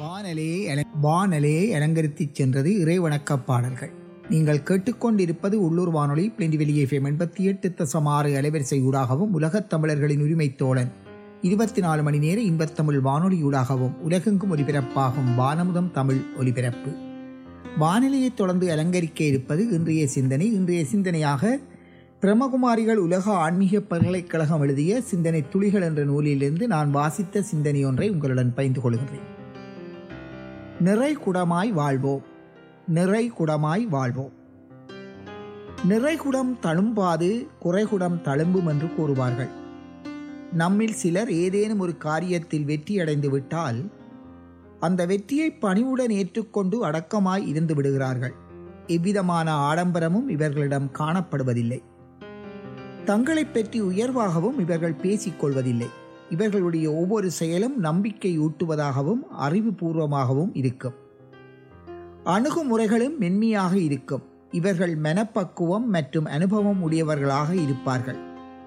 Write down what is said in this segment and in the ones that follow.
வானலையை அல- வானலையை அலங்கரித்துச் சென்றது இறை வணக்கப் பாடல்கள் நீங்கள் கேட்டுக்கொண்டிருப்பது உள்ளூர் வானொலி பிளெண்டி வெளியே எஃப்எம் எண்பத்தி எட்டு தசம் ஆறு அலைவரிசை ஊடாகவும் உலகத் தமிழர்களின் உரிமைத் தோழன் இருபத்தி நாலு மணி நேர இன்பத்தமிழ் வானொலியூடாகவும் உலகெங்கும் ஒலிபரப்பாகும் வானமுதம் தமிழ் ஒலிபரப்பு வானிலையைத் தொடர்ந்து அலங்கரிக்க இருப்பது இன்றைய சிந்தனை இன்றைய சிந்தனையாக பிரம்மகுமாரிகள் உலக ஆன்மீக பல்கலைக்கழகம் எழுதிய சிந்தனை துளிகள் என்ற நூலிலிருந்து நான் வாசித்த சிந்தனை ஒன்றை உங்களுடன் பகிர்ந்து கொள்கின்றேன் நிறை குடமாய் வாழ்வோம் நிறை குடமாய் வாழ்வோம் நிறைகுடம் தழும்பாது குறைகுடம் தழும்பும் என்று கூறுவார்கள் நம்மில் சிலர் ஏதேனும் ஒரு காரியத்தில் வெற்றியடைந்து விட்டால் அந்த வெற்றியை பணிவுடன் ஏற்றுக்கொண்டு அடக்கமாய் இருந்து விடுகிறார்கள் எவ்விதமான ஆடம்பரமும் இவர்களிடம் காணப்படுவதில்லை தங்களைப் பற்றி உயர்வாகவும் இவர்கள் பேசிக் கொள்வதில்லை இவர்களுடைய ஒவ்வொரு செயலும் நம்பிக்கை ஊட்டுவதாகவும் அறிவுபூர்வமாகவும் இருக்கும் அணுகுமுறைகளும் மென்மையாக இருக்கும் இவர்கள் மனப்பக்குவம் மற்றும் அனுபவம் உடையவர்களாக இருப்பார்கள்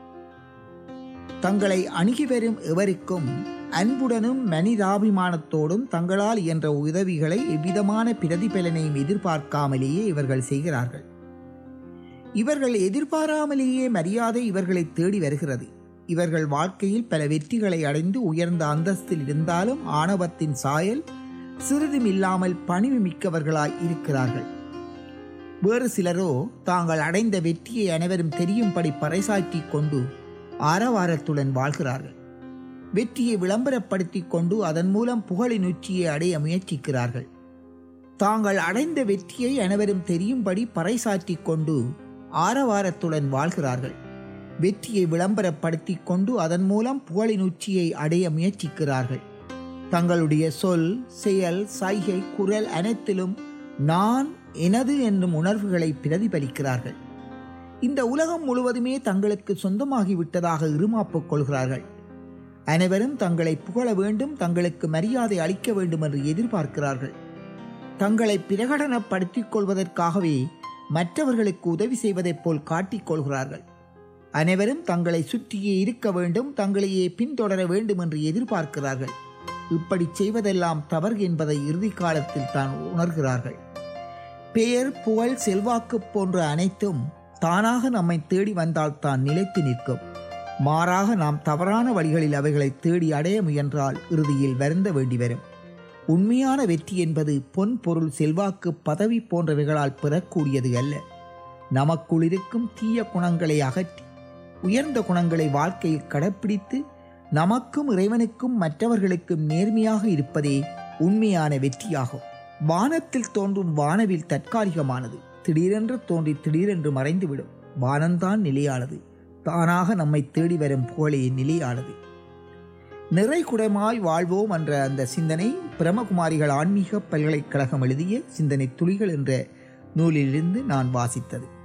தங்களை அணுகி வரும் எவருக்கும் அன்புடனும் மனிதாபிமானத்தோடும் தங்களால் இயன்ற உதவிகளை எவ்விதமான பிரதிபலனையும் எதிர்பார்க்காமலேயே இவர்கள் செய்கிறார்கள் இவர்கள் எதிர்பாராமலேயே மரியாதை இவர்களை தேடி வருகிறது இவர்கள் வாழ்க்கையில் பல வெற்றிகளை அடைந்து உயர்ந்த அந்தஸ்தில் இருந்தாலும் ஆணவத்தின் சாயல் சிறிதும் இல்லாமல் பணிவு மிக்கவர்களாய் இருக்கிறார்கள் வேறு சிலரோ தாங்கள் அடைந்த வெற்றியை அனைவரும் தெரியும்படி பறைசாற்றிக் கொண்டு ஆரவாரத்துடன் வாழ்கிறார்கள் வெற்றியை விளம்பரப்படுத்திக் கொண்டு அதன் மூலம் புகழின் உச்சியை அடைய முயற்சிக்கிறார்கள் தாங்கள் அடைந்த வெற்றியை அனைவரும் தெரியும்படி பறைசாற்றிக் கொண்டு ஆரவாரத்துடன் வாழ்கிறார்கள் வெற்றியை விளம்பரப்படுத்திக் கொண்டு அதன் மூலம் புகழின் உச்சியை அடைய முயற்சிக்கிறார்கள் தங்களுடைய சொல் செயல் சைகை குரல் அனைத்திலும் நான் எனது என்னும் உணர்வுகளை பிரதிபலிக்கிறார்கள் இந்த உலகம் முழுவதுமே தங்களுக்கு சொந்தமாகிவிட்டதாக இருமாப்புக் கொள்கிறார்கள் அனைவரும் தங்களை புகழ வேண்டும் தங்களுக்கு மரியாதை அளிக்க வேண்டும் என்று எதிர்பார்க்கிறார்கள் தங்களை பிரகடனப்படுத்திக் கொள்வதற்காகவே மற்றவர்களுக்கு உதவி செய்வதைப் போல் காட்டிக் கொள்கிறார்கள் அனைவரும் தங்களை சுற்றியே இருக்க வேண்டும் தங்களையே பின்தொடர வேண்டும் என்று எதிர்பார்க்கிறார்கள் இப்படி செய்வதெல்லாம் தவறு என்பதை இறுதி காலத்தில் தான் உணர்கிறார்கள் பெயர் புகழ் செல்வாக்கு போன்ற அனைத்தும் தானாக நம்மை தேடி வந்தால் தான் நிலைத்து நிற்கும் மாறாக நாம் தவறான வழிகளில் அவைகளை தேடி அடைய முயன்றால் இறுதியில் வருந்த வேண்டி வரும் உண்மையான வெற்றி என்பது பொன் பொருள் செல்வாக்கு பதவி போன்றவைகளால் பெறக்கூடியது அல்ல நமக்குள் இருக்கும் தீய குணங்களை அகற்றி உயர்ந்த குணங்களை வாழ்க்கையில் கடைப்பிடித்து நமக்கும் இறைவனுக்கும் மற்றவர்களுக்கும் நேர்மையாக இருப்பதே உண்மையான வெற்றியாகும் வானத்தில் தோன்றும் வானவில் தற்காலிகமானது திடீரென்று தோன்றி திடீரென்று மறைந்துவிடும் வானம்தான் நிலையானது தானாக நம்மை தேடி வரும் புகழே நிலையானது நிறை குடமாய் வாழ்வோம் என்ற அந்த சிந்தனை பிரம்மகுமாரிகள் ஆன்மீக பல்கலைக்கழகம் எழுதிய சிந்தனை துளிகள் என்ற நூலிலிருந்து நான் வாசித்தது